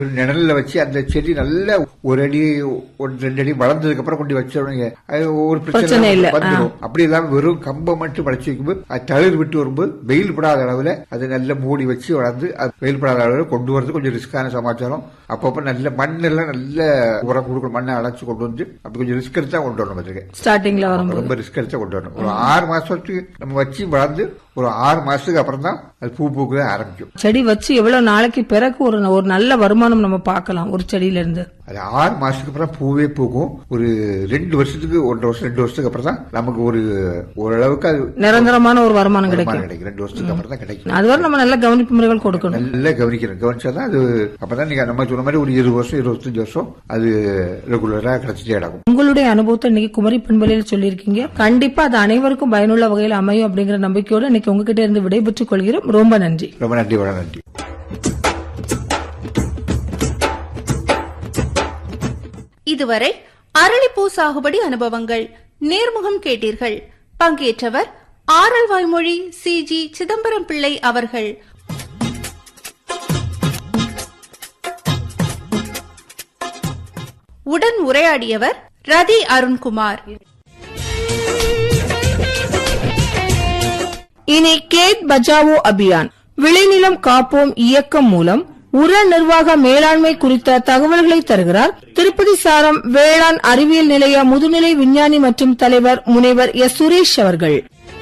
ஒரு நிழல்ல வச்சு அந்த செடி நல்ல ஒரு அடி ஒரு ரெண்டு அடி வளர்ந்ததுக்கு அப்புறம் கொண்டு வச்சோடனே அது ஒரு பிரச்சனை பிரச்சனை இல்ல. வந்துடும் அப்படி இல்லாம வெறும் கம்பை மட்டும் வளைச்சு வைக்கும்போது அது தளிர் விட்டு வரும்போது வெயில் படாத அளவுல அது நல்ல மூடி வச்சு வளர்ந்து அது வெயில் படாத அளவுல கொண்டு வரது கொஞ்சம் ரிஸ்கான சமாச்சாரம் அப்பப்ப நல்ல மண்ணெல்லாம் நல்ல உரம் கொடுக்கணும் மண்ணை அழைச்சு கொண்டு வந்து அப்படி கொஞ்சம் ரிஸ்க் எடுத்து தான் கொண்டு வரணும் பார்த்துருக்கேன் ஸ்டார்டிங்ல வரும்போது ரொம்ப ரிஸ்க் எடுத்து கொண்டு வரணும் ஒரு ஆறு மாசத்துக்கு நம்ம வச்சு வளர்ந்து ஒரு ஆறு மாசத்துக்கு அப்புறம் தான் அது பூ பூக்க ஆரம்பிக்கும் செடி வச்சு எவ்வளவு நாளைக்கு பிறகு ஒரு ஒரு நல்ல வருமானம் நம்ம பார்க்கலாம் ஒரு செடியில இருந்து அது ஆறு மாசத்துக்கு அப்புறம் பூவே பூக்கும் ஒரு ரெண்டு வருஷத்துக்கு ஒன்றரை வருஷம் ரெண்டு வருஷத்துக்கு அப்புறம் தான் நமக்கு ஒரு ஓரளவுக்கு அது நிரந்தரமான ஒரு வருமானம் வருமானம் கிடைக்கும் கிடைக்கும் ரெண்டு வருஷத்துக்கு அப்புறம் தான் கிடைக்கும் அதுவரை நம்ம நல்ல கவனிப்பு முறைகள் கொடுக்கணும் நல்லா கவனிக்கணும் கவனிச்சாதான் அது அப்பதான் நீங்க நம்ம சொன்ன மாதிரி ஒரு இருபது வருஷம் இருபத்தஞ்சு வருஷம் அது ரெகுலரா கிடைச்சிட்டே கிடக்கும் உங்களுடைய அனுபவத்தை இன்னைக்கு குமரி பண்பலையில் சொல்லியிருக்கீங்க கண்டிப்பா அது அனைவருக்கும் பயனுள்ள வகையில் அமையும் அப்படிங்கிற நம்பிக்கையோட இன்னைக்கு உங்ககிட்ட இருந்து விடைபெற்றுக் கொள்கிறோம் ரொம்ப நன்றி ரொம்ப நன்றி வட நன்றி இதுவரை அரளிப்பூ சாகுபடி அனுபவங்கள் நேர்முகம் கேட்டீர்கள் பங்கேற்றவர் ஆரல் வாய்மொழி சி ஜி சிதம்பரம் பிள்ளை அவர்கள் உடன் உரையாடியவர் ரதி அருண்குமார் இனி கேட் பச்சாவோ அபியான் விளைநிலம் காப்போம் இயக்கம் மூலம் உர நிர்வாக மேலாண்மை குறித்த தகவல்களை தருகிறார் திருப்பதி சாரம் வேளாண் அறிவியல் நிலைய முதுநிலை விஞ்ஞானி மற்றும் தலைவர் முனைவர் எஸ் சுரேஷ் அவர்கள்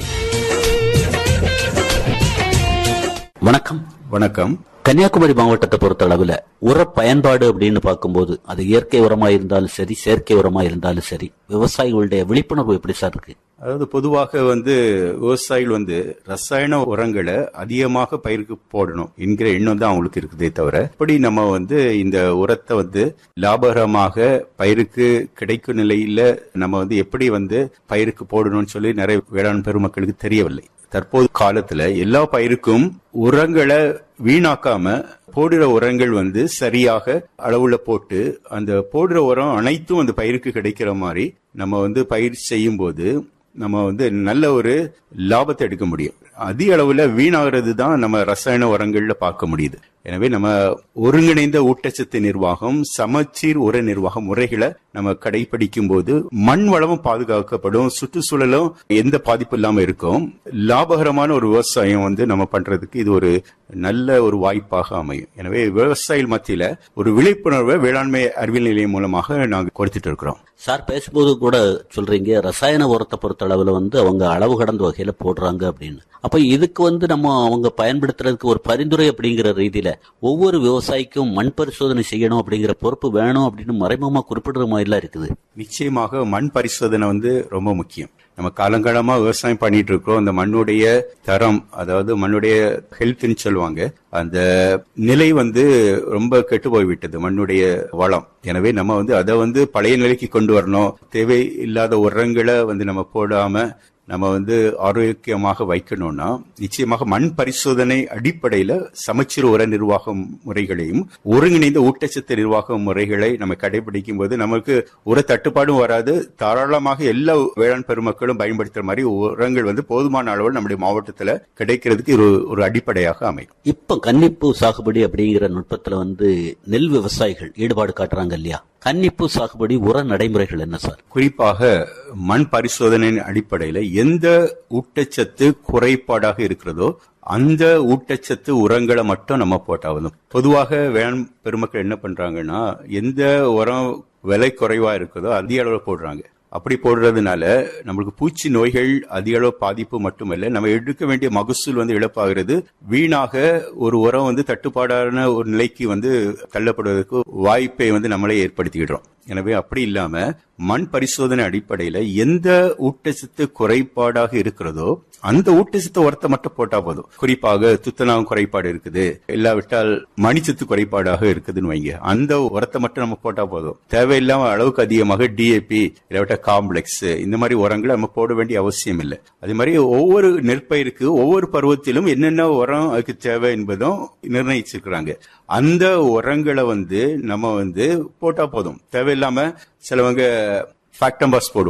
வணக்கம் வணக்கம் கன்னியாகுமரி மாவட்டத்தை பொறுத்த அளவுல உர பயன்பாடு அப்படின்னு பார்க்கும்போது அது இயற்கை உரமா இருந்தாலும் சரி செயற்கை உரமா இருந்தாலும் சரி விவசாயிகளுடைய விழிப்புணர்வு எப்படி சார் இருக்கு அதாவது பொதுவாக வந்து விவசாயிகள் வந்து ரசாயன உரங்களை அதிகமாக பயிருக்கு போடணும் என்கிற எண்ணம் தான் அவங்களுக்கு இருக்குதே தவிர இப்படி நம்ம வந்து இந்த உரத்தை வந்து லாபகரமாக பயிருக்கு கிடைக்கும் நிலையில நம்ம வந்து எப்படி வந்து பயிருக்கு போடணும்னு சொல்லி நிறைய வேளாண் பெருமக்களுக்கு தெரியவில்லை தற்போது காலத்துல எல்லா பயிருக்கும் உரங்களை வீணாக்காம போடுற உரங்கள் வந்து சரியாக அளவுல போட்டு அந்த போடுற உரம் அனைத்தும் அந்த பயிருக்கு கிடைக்கிற மாதிரி நம்ம வந்து பயிர் செய்யும் போது நம்ம வந்து நல்ல ஒரு லாபத்தை எடுக்க முடியும் அதிக அளவுல வீணாகிறது தான் நம்ம ரசாயன உரங்கள்ல பார்க்க முடியுது எனவே நம்ம ஒருங்கிணைந்த ஊட்டச்சத்து நிர்வாகம் சமச்சீர் உர நிர்வாக முறைகளை நம்ம கடைபிடிக்கும் போது மண் வளமும் பாதுகாக்கப்படும் சுற்றுச்சூழலும் எந்த பாதிப்பு இல்லாம இருக்கும் லாபகரமான ஒரு விவசாயம் வந்து நம்ம பண்றதுக்கு இது ஒரு நல்ல ஒரு வாய்ப்பாக அமையும் எனவே விவசாயிகள் மத்தியில ஒரு விழிப்புணர்வை வேளாண்மை அறிவியல் நிலையம் மூலமாக நாங்க கொடுத்துட்டு இருக்கிறோம் சார் பேசும்போது கூட சொல்றீங்க ரசாயன உரத்தை பொறுத்த அளவுல வந்து அவங்க அளவு கடந்த வகையில போடுறாங்க அப்படின்னு அப்ப இதுக்கு வந்து நம்ம அவங்க பயன்படுத்துறதுக்கு ஒரு பரிந்துரை அப்படிங்கிற ரீதியில ஒவ்வொரு விவசாயிக்கும் மண் பரிசோதனை செய்யணும் அப்படிங்கிற பொறுப்பு வேணும் அப்படின்னு மறைமுகமா குறிப்பிடுற மாதிரிலாம் இருக்குது நிச்சயமாக மண் பரிசோதனை வந்து ரொம்ப முக்கியம் நம்ம காலங்காலமா விவசாயம் பண்ணிட்டு இருக்கோம் அந்த மண்ணுடைய தரம் அதாவது மண்ணுடைய ஹெல்த்னு சொல்லுவாங்க அந்த நிலை வந்து ரொம்ப கெட்டு போய்விட்டது மண்ணுடைய வளம் எனவே நம்ம வந்து அதை வந்து பழைய நிலைக்கு கொண்டு வரணும் தேவை இல்லாத உரங்களை வந்து நம்ம போடாம நம்ம வந்து ஆரோக்கியமாக வைக்கணும்னா நிச்சயமாக மண் பரிசோதனை அடிப்படையில சமச்சீர் உர நிர்வாக முறைகளையும் ஒருங்கிணைந்த ஊட்டச்சத்து நிர்வாக முறைகளை நம்ம கடைபிடிக்கும் போது நமக்கு உர தட்டுப்பாடும் வராது தாராளமாக எல்லா வேளாண் பெருமக்களும் பயன்படுத்துற மாதிரி உரங்கள் வந்து போதுமான அளவில் நம்முடைய மாவட்டத்துல கிடைக்கிறதுக்கு ஒரு ஒரு அடிப்படையாக அமையும் இப்ப கன்னிப்பூ சாகுபடி அப்படிங்கிற நுட்பத்துல வந்து நெல் விவசாயிகள் ஈடுபாடு காட்டுறாங்க இல்லையா கன்னிப்பூ சாகுபடி உர நடைமுறைகள் என்ன சார் குறிப்பாக மண் பரிசோதனையின் அடிப்படையில எந்த ஊட்டச்சத்து குறைபாடாக இருக்கிறதோ அந்த ஊட்டச்சத்து உரங்களை மட்டும் நம்ம போட்டாவது பொதுவாக வேளாண் பெருமக்கள் என்ன பண்றாங்கன்னா எந்த உரம் விலை குறைவா இருக்குதோ அதிக அளவில் போடுறாங்க அப்படி போடுறதுனால நம்மளுக்கு பூச்சி நோய்கள் அதிக அளவு பாதிப்பு மட்டுமல்ல நம்ம எடுக்க வேண்டிய மகசூல் வந்து இழப்பாகிறது வீணாக ஒரு உரம் வந்து தட்டுப்பாடான ஒரு நிலைக்கு வந்து தள்ளப்படுவதற்கு வாய்ப்பை வந்து நம்மளே ஏற்படுத்திக்கிடுறோம் எனவே அப்படி இல்லாம மண் பரிசோதனை அடிப்படையில எந்த ஊட்டச்சத்து குறைபாடாக இருக்கிறதோ அந்த ஊட்டச்சத்து உரத்தை மட்டும் போட்டா போதும் குறிப்பாக துத்தநாகம் குறைபாடு இருக்குது இல்லாவிட்டால் மணிச்சத்து குறைபாடாக இருக்குதுன்னு வைங்க அந்த உரத்தை மட்டும் நம்ம போட்டா போதும் தேவையில்லாம அளவுக்கு அதிகமாக டிஏபி இல்லாவிட்டா காம்ப்ளெக்ஸ் இந்த மாதிரி உரங்களை நம்ம போட வேண்டிய அவசியம் இல்லை அதே மாதிரி ஒவ்வொரு நெற்பயிருக்கு ஒவ்வொரு பருவத்திலும் என்னென்ன உரம் அதுக்கு தேவை என்பதும் நிர்ணயிச்சிருக்கிறாங்க அந்த உரங்களை வந்து நம்ம வந்து போட்டா போதும் தேவையில்லாம சிலவங்க ஃபேக்டம்பாஸ் போடுவாங்க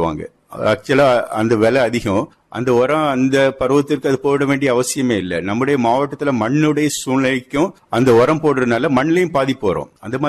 ஆக்சுவலா அந்த விலை அதிகம் அந்த உரம் அந்த பருவத்திற்கு அது போட வேண்டிய அவசியமே இல்லை நம்முடைய மாவட்டத்துல மண்ணுடைய சூழ்நிலைக்கும் அந்த உரம் போடுறதுனால மண்ணிலையும் பாதிப்பு வரும் அந்த மாதிரி